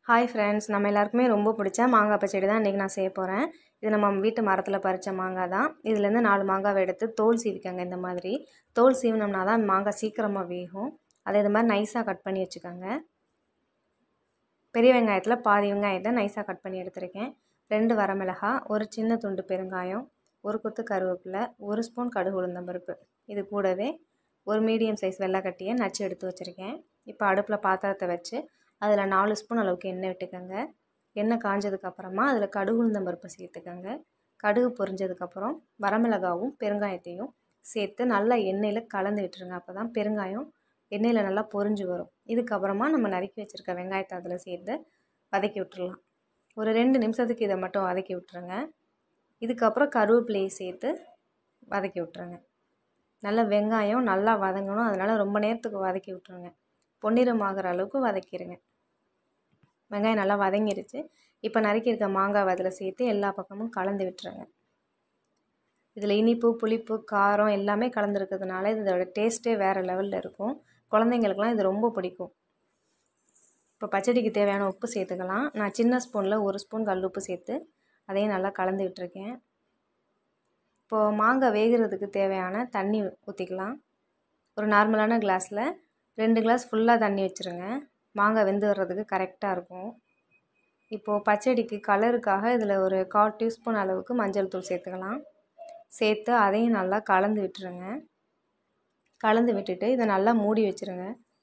hi friends நம்ம எல்லாருக்குமே ரொம்ப பிடிச்ச மாங்காய் பச்சடி தான் இன்றைக்கி நான் செய்ய போகிறேன் இது நம்ம வீட்டு மரத்தில் பறித்த மாங்காய் தான் இதுலேருந்து நாலு மாங்காவை எடுத்து தோல் சீவிக்கங்க இந்த மாதிரி தோல் சீவினோம்னா தான் மாங்காய் சீக்கிரமாக வேகும் அதை இது மாதிரி நைஸாக கட் பண்ணி வச்சுக்கோங்க பெரிய வெங்காயத்தில் பாதி வெங்காயத்தை நைஸாக கட் பண்ணி எடுத்திருக்கேன் ரெண்டு வரமிளகா ஒரு சின்ன துண்டு பெருங்காயம் ஒரு கொத்து கருவேப்பிலை ஒரு ஸ்பூன் கடுகு உளுந்தம்பருப்பு இது கூடவே ஒரு மீடியம் சைஸ் வெள்ளைக்கட்டியை நச்சு எடுத்து வச்சுருக்கேன் இப்போ அடுப்பில் பாத்திரத்தை வச்சு அதில் நாலு ஸ்பூன் அளவுக்கு எண்ணெய் விட்டுக்கோங்க எண்ணெய் காஞ்சதுக்கப்புறமா அதில் கடுகு உளுந்தம்பருப்பு சேர்த்துக்கோங்க கடுகு பொரிஞ்சதுக்கப்புறம் வரமிளகாவும் பெருங்காயத்தையும் சேர்த்து நல்லா எண்ணெயில் கலந்து விட்டுருங்க அப்போ தான் பெருங்காயம் எண்ணெயில் நல்லா பொரிஞ்சு வரும் இதுக்கப்புறமா நம்ம நறுக்கி வச்சுருக்க வெங்காயத்தை அதில் சேர்த்து வதக்கி விட்டுறலாம் ஒரு ரெண்டு நிமிஷத்துக்கு இதை மட்டும் வதக்கி விட்டுருங்க இதுக்கப்புறம் கருவேப்பிலையை சேர்த்து வதக்கி விட்டுருங்க நல்லா வெங்காயம் நல்லா வதங்கணும் அதனால் ரொம்ப நேரத்துக்கு வதக்கி விட்டுருங்க பொன்னிறமாகிற அளவுக்கு வதக்கிடுங்க வெங்காயம் நல்லா வதங்கிருச்சு இப்போ நறுக்கியிருக்க மாங்காய் அதில் சேர்த்து எல்லா பக்கமும் கலந்து விட்டுருங்க இதில் இனிப்பு புளிப்பு காரம் எல்லாமே கலந்துருக்கிறதுனால இதோட டேஸ்ட்டே வேறு லெவலில் இருக்கும் குழந்தைங்களுக்குலாம் இது ரொம்ப பிடிக்கும் இப்போ பச்சடிக்கு தேவையான உப்பு சேர்த்துக்கலாம் நான் சின்ன ஸ்பூனில் ஒரு ஸ்பூன் கல் உப்பு சேர்த்து அதையும் நல்லா கலந்து விட்டுருக்கேன் இப்போது மாங்காய் வேகிறதுக்கு தேவையான தண்ணி ஊற்றிக்கலாம் ஒரு நார்மலான கிளாஸில் ரெண்டு கிளாஸ் ஃபுல்லாக தண்ணி வச்சுருங்க மாங்காய் வெந்து வர்றதுக்கு கரெக்டாக இருக்கும் இப்போது பச்சடிக்கு கலருக்காக இதில் ஒரு கால் டீஸ்பூன் அளவுக்கு மஞ்சள் தூள் சேர்த்துக்கலாம் சேர்த்து அதையும் நல்லா கலந்து விட்டுருங்க கலந்து விட்டுட்டு இதை நல்லா மூடி வச்சுருங்க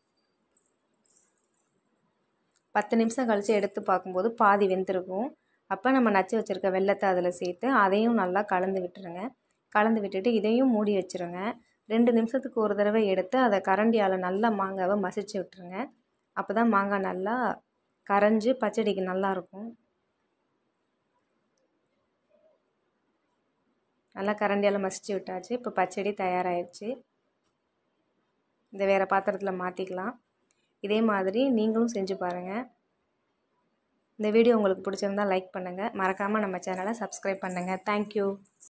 பத்து நிமிஷம் கழித்து எடுத்து பார்க்கும்போது பாதி வெந்திருக்கும் அப்போ நம்ம நச்சு வச்சுருக்க வெள்ளத்தை அதில் சேர்த்து அதையும் நல்லா கலந்து விட்டுருங்க கலந்து விட்டுட்டு இதையும் மூடி வச்சுருங்க ரெண்டு நிமிஷத்துக்கு ஒரு தடவை எடுத்து அதை கரண்டியால் நல்லா மாங்காவை மசிச்சு விட்டுருங்க அப்போ தான் மாங்காய் நல்லா கரைஞ்சி பச்சடிக்கு நல்லாயிருக்கும் நல்லா கரண்டியால் மசிச்சு விட்டாச்சு இப்போ பச்சடி தயாராகிடுச்சு இதை வேறு பாத்திரத்தில் மாற்றிக்கலாம் இதே மாதிரி நீங்களும் செஞ்சு பாருங்கள் இந்த வீடியோ உங்களுக்கு பிடிச்சிருந்தால் லைக் பண்ணுங்கள் மறக்காமல் நம்ம சேனலை சப்ஸ்கிரைப் பண்ணுங்கள் தேங்க்யூ